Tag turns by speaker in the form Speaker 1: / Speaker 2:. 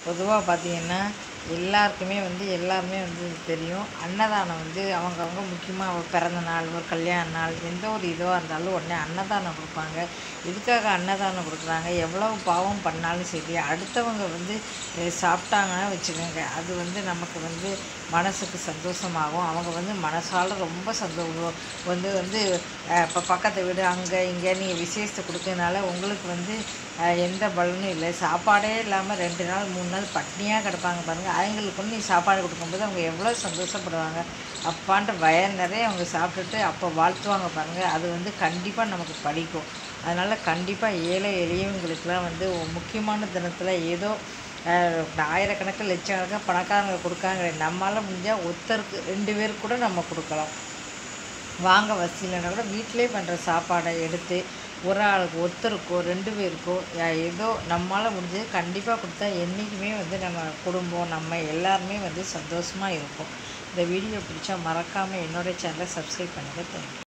Speaker 1: பொதுவாக பார்த்தீங்கன்னா எல்லாருக்குமே வந்து எல்லாருமே வந்து இது தெரியும் அன்னதானம் வந்து அவங்கவுங்க முக்கியமாக ஒரு பிறந்த நாள் ஒரு கல்யாண நாள் எந்த ஒரு இதுவாக இருந்தாலும் உடனே அன்னதானம் கொடுப்பாங்க எதுக்காக அன்னதானம் கொடுக்குறாங்க எவ்வளவு பாவம் பண்ணாலும் சரி அடுத்தவங்க வந்து இதை சாப்பிட்டாங்கன்னா வச்சுக்கோங்க அது வந்து நமக்கு வந்து மனசுக்கு சந்தோஷமாகும் அவங்க வந்து மனசால ரொம்ப சந்தோஷம் வந்து வந்து இப்போ பக்கத்து வீடு அங்கே இங்கே நீங்கள் விசேஷத்தை கொடுக்கறதுனால உங்களுக்கு வந்து அஹ், எந்த பலனும் இல்லை சாப்பாடே இல்லாமல் ரெண்டு நாள் மூணு நாள் பட்னியாக கிடப்பாங்க பாருங்கள் அவங்களுக்கு வந்து நீ சாப்பாடு கொடுக்கும்போது அவங்க எவ்வளோ சந்தோஷப்படுவாங்க அப்பான்ற வயர் நிறைய அவங்க சாப்பிட்டுட்டு அப்போ வாழ்த்துவாங்க பாருங்கள் அது வந்து கண்டிப்பாக நமக்கு பலிக்கும் அதனால் கண்டிப்பாக ஏழை எளியவங்களுக்கெல்லாம் வந்து ஒரு முக்கியமான தினத்தில் ஏதோ அஹ், ஆயிரக்கணக்கில் லட்சக்கணக்காக பணக்காரங்க கொடுக்காங்க நம்மளால் முடிஞ்சால் ஒருத்தருக்கு ரெண்டு பேருக்கு கூட நம்ம கொடுக்கலாம் வாங்க வசதியில்லைன்னா கூட வீட்டிலே பண்ணுற சாப்பாடை எடுத்து ஒரு ஆளுக்கு ஒருத்தருக்கோ ரெண்டு பேருக்கோ யா- ஏதோ நம்மளால் முடிஞ்சது கண்டிப்பாக கொடுத்தா என்றைக்குமே வந்து நம்ம குடும்பம் நம்ம எல்லாருமே வந்து சந்தோஷமாக இருப்போம் இந்த வீடியோ பிடிச்சா மறக்காமல் என்னோட சேனலை சப்ஸ்கிரைப் பண்ணுங்கள் தேங்க்யூ